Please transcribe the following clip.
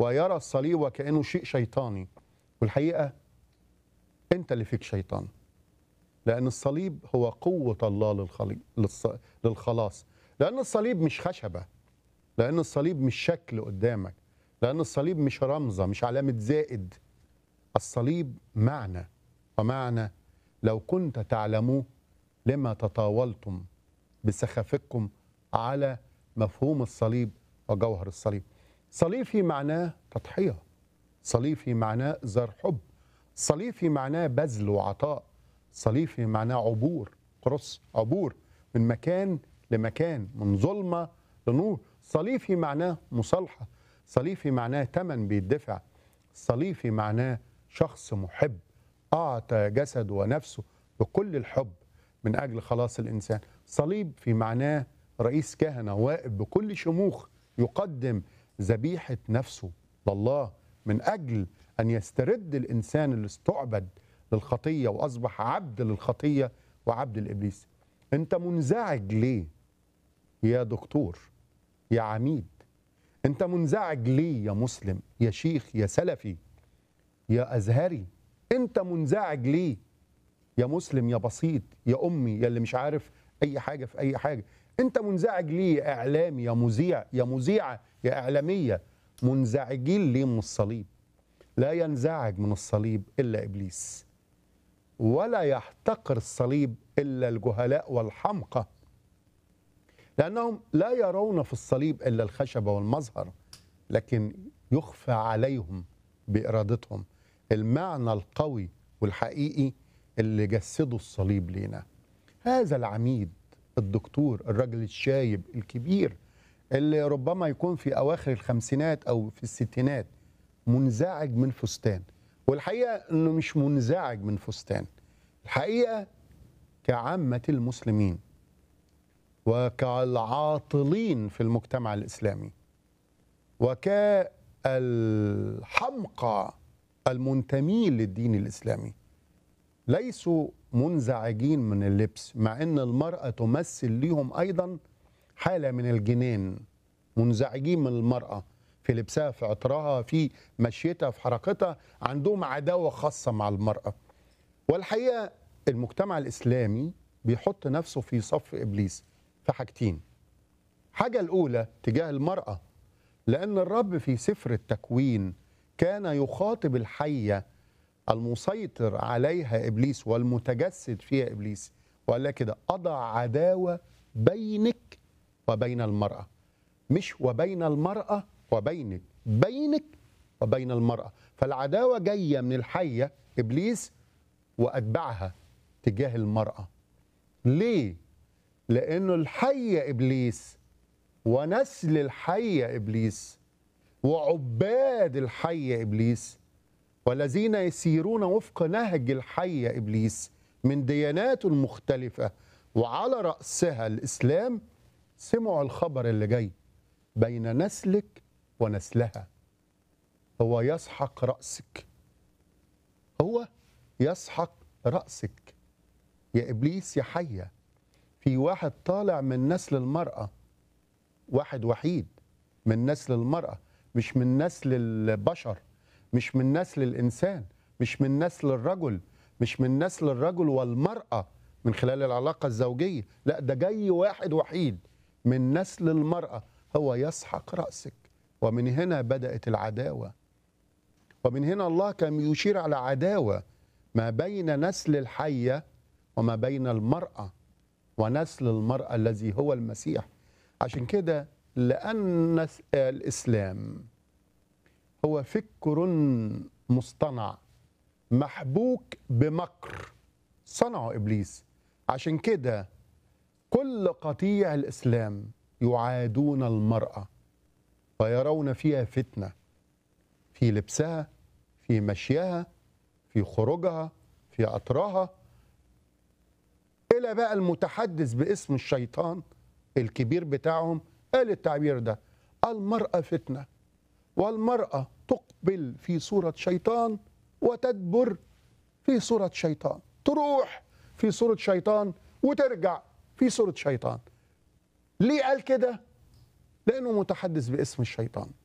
ويرى الصليب وكأنه شيء شيطاني والحقيقة أنت اللي فيك شيطان لأن الصليب هو قوة الله للخلي... للص... للخلاص لأن الصليب مش خشبة لأن الصليب مش شكل قدامك لأن الصليب مش رمزة مش علامة زائد الصليب معنى ومعنى لو كنت تعلموه لما تطاولتم بسخافكم على مفهوم الصليب وجوهر الصليب صليب في معناه تضحية صليب في معناه زر حب صليب في معناه بذل وعطاء صليب في معناه عبور قرص عبور من مكان لمكان من ظلمة لنور صليب في معناه مصالحة صليب في معناه تمن بيدفع صليب في معناه شخص محب أعطى جسده ونفسه بكل الحب من أجل خلاص الإنسان صليب في معناه رئيس كهنة واقف بكل شموخ يقدم ذبيحة نفسه لله من أجل أن يسترد الإنسان اللي استعبد للخطية وأصبح عبد للخطية وعبد الإبليس أنت منزعج ليه يا دكتور يا عميد أنت منزعج ليه يا مسلم يا شيخ يا سلفي يا أزهري أنت منزعج ليه يا مسلم يا بسيط يا أمي يا اللي مش عارف أي حاجة في أي حاجة أنت منزعج ليه يا إعلامي يا مذيع يا مذيعة يا إعلامية منزعجين ليه من الصليب لا ينزعج من الصليب إلا إبليس ولا يحتقر الصليب إلا الجهلاء والحمقى لأنهم لا يرون في الصليب إلا الخشبة والمظهر لكن يخفى عليهم بإرادتهم المعنى القوي والحقيقي اللي جسده الصليب لينا هذا العميد الدكتور الرجل الشايب الكبير اللي ربما يكون في أواخر الخمسينات أو في الستينات منزعج من فستان والحقيقة أنه مش منزعج من فستان الحقيقة كعامة المسلمين وكالعاطلين في المجتمع الإسلامي وكالحمقى المنتمين للدين الإسلامي ليسوا منزعجين من اللبس مع أن المرأة تمثل ليهم أيضا حالة من الجنان منزعجين من المرأة في لبسها في عطرها في مشيتها في حركتها عندهم عداوة خاصة مع المرأة والحقيقة المجتمع الإسلامي بيحط نفسه في صف إبليس في حاجتين حاجة الأولى تجاه المرأة لأن الرب في سفر التكوين كان يخاطب الحية المسيطر عليها إبليس والمتجسد فيها إبليس وقال لها كده أضع عداوة بينك وبين المرأة مش وبين المرأة وبينك بينك وبين المرأة فالعداوة جاية من الحية إبليس وأتبعها تجاه المرأة ليه؟ لأنه الحية إبليس ونسل الحية إبليس وعباد الحية إبليس والذين يسيرون وفق نهج الحية إبليس من ديانات مختلفة وعلى رأسها الإسلام سمعوا الخبر اللي جاي بين نسلك ونسلها هو يسحق رأسك هو يسحق رأسك يا إبليس يا حية في واحد طالع من نسل المرأة واحد وحيد من نسل المرأة مش من نسل البشر مش من نسل الإنسان مش من نسل الرجل مش من نسل الرجل والمرأة من خلال العلاقة الزوجية لا ده جاي واحد وحيد من نسل المرأة هو يسحق رأسك ومن هنا بدأت العداوة ومن هنا الله كان يشير على عداوة ما بين نسل الحية وما بين المرأة ونسل المرأة الذي هو المسيح عشان كده لأن الإسلام هو فكر مصطنع محبوك بمكر صنعه إبليس عشان كده كل قطيع الإسلام يعادون المرأة ويرون فيها فتنة في لبسها في مشيها في خروجها في عطرها إلى بقى المتحدث باسم الشيطان الكبير بتاعهم قال التعبير ده المرأة فتنة والمرأة تقبل في صورة شيطان وتدبر في صورة شيطان تروح في صورة شيطان وترجع في صورة شيطان ليه قال كده؟ لأنه متحدث باسم الشيطان